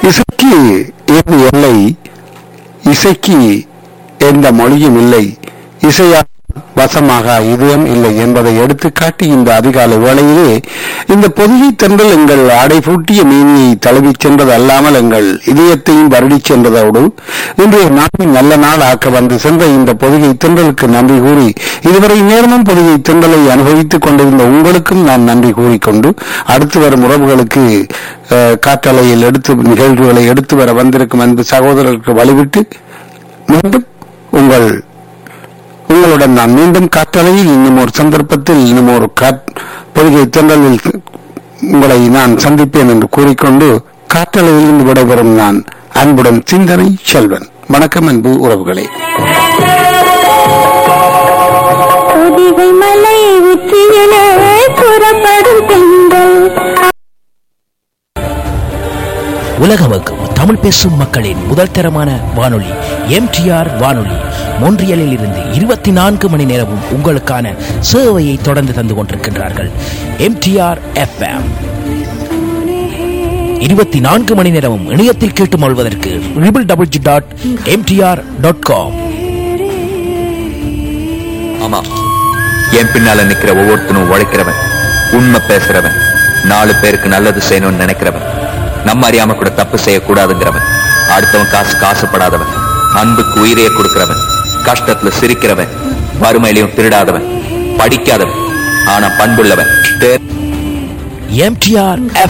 இசைக்கு ஏது எல்லை இசைக்கு எந்த மொழியும் இல்லை இசையா வசமாக இதயம் இல்லை என்பதை எடுத்துக்காட்டி இந்த அதிகாலை வேளையிலே இந்த பொதிகை தென்றல் எங்கள் ஆடை பூட்டிய மீனியை தழுவிச் சென்றது அல்லாமல் எங்கள் இதயத்தையும் வருடிச் சென்றதோடு இன்றைய நாட்டின் நல்ல நாள் ஆக்க வந்து சென்ற இந்த பொதிகை தென்றலுக்கு நன்றி கூறி இதுவரை நேரமும் பொதிகை தென்றலை அனுபவித்துக் கொண்டிருந்த உங்களுக்கும் நான் நன்றி கூறிக்கொண்டு அடுத்து வரும் உறவுகளுக்கு அஹ், காற்றலையில் எடுத்து நிகழ்வுகளை எடுத்து வர வந்திருக்கும் அன்பு சகோதரருக்கு வழிவிட்டு மீண்டும் உங்கள் உங்களுடன் நான் மீண்டும் காற்றலையில் இன்னும் ஒரு சந்தர்ப்பத்தில் இன்னும் ஒரு காட்- பொதிகை தென்றலில் உங்களை நான் சந்திப்பேன் என்று கூறிக்கொண்டு காற்றலையில் இருந்து விடைபெறும் நான் அன்புடன் சிந்தனை செல்வன் வணக்கம் அன்பு உறவுகளே பொதிகை மலை உச்சியிலே புறப்படும் பெண்கள் உலகமக்கும் தமிழ் பேசும் மக்களின் முதல் தரமான வானொலி எம்டிஆர் வானொலி மொன்றியலில் இருந்து இருபத்தி நான்கு மணி நேரமும் உங்களுக்கான சேவையை தொடர்ந்து தந்து கொண்டிருக்கின்றார்கள் எம்டிஆர் எஃப்எம் இருபத்தி நான்கு மணி நேரமும் இணையத்தில் கேட்டு மொழ்வதற்கு triple double G dot MTR dot com ஆமா என் பின்னால நிக்கிற ஒவ்வொருத்தனும் உழைக்கிறவன் உண்மை பேசுறவன் நாலு பேருக்கு நல்லது செய்யணும்னு நினைக்கிறவன் நம்ம அறியாம கூட தப்பு செய்யக்கூடாதுங்கிறவன் அடுத்தவன் காசு காசுப்படாதவன் அன்புக்கு உயிரையே கொடுக்கிறவன் கஷ்டத்துல சிரிக்கிறவன் வறுமையிலையும் திருடாதவன் படிக்காதவன் ஆனா பண்புள்ளவன் தே- எம்டிஆர்